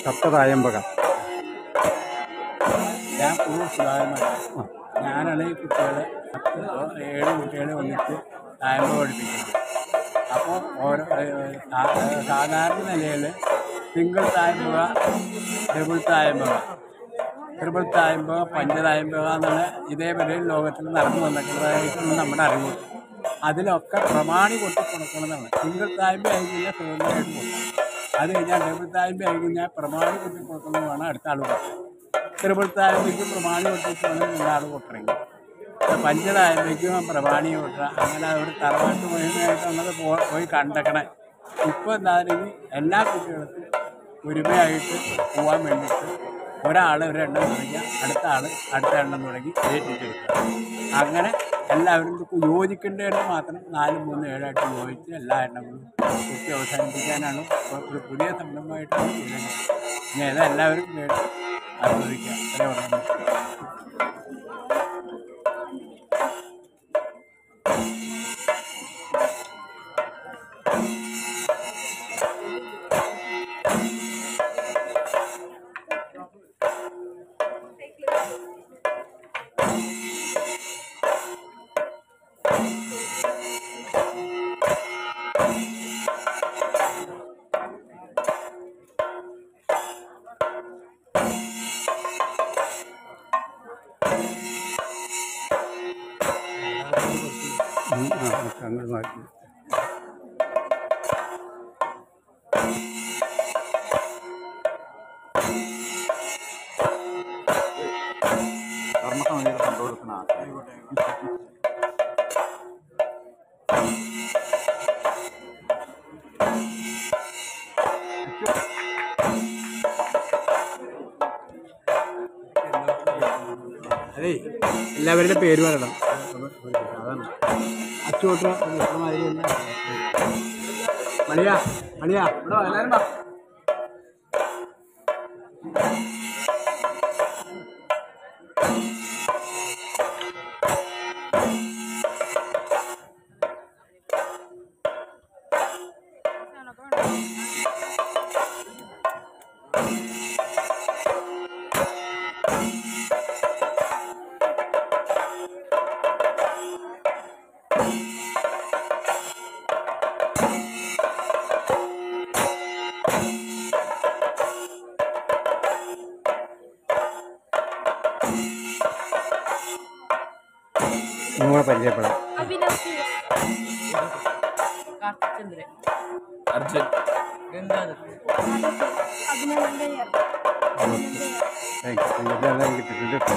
സപ്തതായമ്പക ഞാൻ പൂർവ്വ സുധാകരനാണ് ഞാനാണ് ഈ കുട്ടികളെ പത്ത് ഏഴ് കുട്ടികളെ വന്നിട്ട് തായ്മ പഠിപ്പിക്കുന്നത് അപ്പോൾ ഓരോ ഏഹ്, സാ- സാധാരണ നിലയിൽ സിംഗിൾ തായ്മക ഡബിൾ തായ്മക ട്രിപ്പിൾ തായ്മക പഞ്ചതായ്മക എന്നാണ് ഇതേപോലെ ലോകത്തിൽ നടന്നു വന്നിട്ടുള്ളതായിട്ടുള്ള നമ്മുടെ അറിവ് അതിലൊക്കെ പ്രമാണി കൊട്ടി കൊടുക്കുന്നതാണ് സിംഗിൾ തായ്മ ആയി കഴിഞ്ഞാൽ സ്വതന്ത്രമായിട്ട് കൊടുക്കണം അത് കഴിഞ്ഞാൽ ഡബിൾ തായ്മ ആയി കഴിഞ്ഞാൽ പ്രമാണി കൊട്ടി കൊടുക്കുന്നതാണ് അടുത്ത ആൾ കൊടുക്കുന്നത് തിരുവനന്തപുരത്തേക്ക് പ്രമാണി കൊട്ടിട്ട് വേണം രണ്ടാൾ കൊട്ടണമെങ്കിൽ പഞ്ചതായമ്പേക്കും പ്രമാണി കൊട്ടുക അങ്ങനെ അവിടെ തറവാട്ട് മുഴുവനായിട്ട് നമ്മളത് പോ പോയി കണ്ടക്കണേ ഇപ്പോൾ എന്താണെങ്കിൽ എല്ലാ കുട്ടികൾക്കും ഒരുമയായിട്ട് പോകാൻ വേണ്ടിയിട്ട് ഒരാൾ ഒരു എണ്ണം തുടങ്ങി അടുത്ത ആൾ അടുത്ത എണ്ണം തുടങ്ങി ഏറ്റിട്ടെടുക്കുക അങ്ങനെ എല്ലാവരും ഇത് യോജിക്കേണ്ടതിന് മാത്രം നാല് മൂന്ന് ഏഴായിട്ട് യോജിച്ച് എല്ലാ എണ്ണങ്ങളും കുട്ടി അവസാനിപ്പിക്കാനാണ് ഇപ്പോൾ ഒരു പുതിയ സംരംഭമായിട്ടാണ് ചെയ്യുന്നത് ഇനി അത് എല്ലാവരും കേട്ട് ആസ്വദിക്കുക അത്രേ പറയുന്നത് ഉം, ആ, ഓക്കെ, അങ്ങോട്ട് മാറ്റി കർമ്മസമിതിയുടെ കണ്ടുകൊടുക്കുന്ന അതേ എല്ലാവരുടെ പേര് പറയണം അതാണ് അച്ചോട്ട മാതിരി തന്നെ മണിയാ മണിയാ ഇവിടെ വാ, എല്ലാവരും വാ. ഒന്നുകൂടെ പരിചയപ്പെടാം അഭിനവ് കാർത്തിചന്ദ്രൻ അർജുൻ ഗംഗാധർ അഭിനവന്റെ താങ്ക് യു എല്ലാവരും കിട്ടിയിട്ടുണ്ട്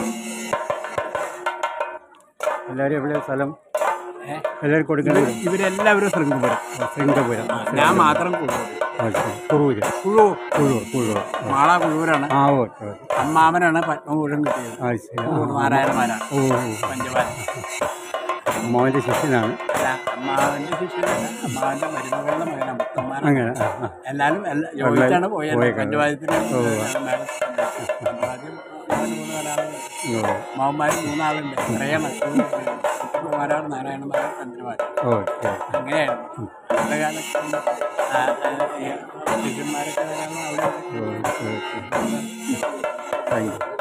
എല്ലാവരും എവിടെ സ്ഥലം ഏ? എല്ലാവരും കൊടുക്കേണ്ടത് ഇവര് ഇവരെല്ലാവരും ശൃംഗപുരം ശൃംഗപുരം ഞാൻ മാത്രം കുഴൂർ കുറൂര് കുഴൂർ കുഴൂർ കുഴൂർ മാള കുഴൂരാണ് ആ ഓക്കെ ഓക്കെ അമ്മാവനാണ് പത്മഭൂഷൺ കിട്ടിയത് ആ ശരി ആ, കുഴൂർ നാരായണമാരാണ് ഓ ഓ പഞ്ചവാര മോൻ്റെ ശിഷ്യനാണ് അല്ല അമ്മാവന്റെ ശിഷ്യനല്ല അമ്മാവന്റെ മരുമകളുടെ മകനാണ് മുത്തമ്മാനാണ് അങ്ങനെ ആ ആ എല്ലാവരും എല്ലാ ജോലിച്ചാണ് പോയത് പോയേക്കുന്നത്. പഞ്ചവായത്തിന് ഓ. ആദ്യം അവന് മൂന്ന് പേരാണ് ഓ മാവന്മാർ മൂന്നാളുണ്ട് നിറയാണ് കുമാരാർ നാരായണന്മാർ ചന്ദ്രമാർ ഓക്കെ അങ്ങനെയായിരുന്നു അന്നത്തെ കാലത്ത് ആ, ആ, ഈ ശിഷ്യന്മാരൊക്കെ വരാൻ അവിടെ ഓക്കെ ഓക്കെ താങ്ക് യു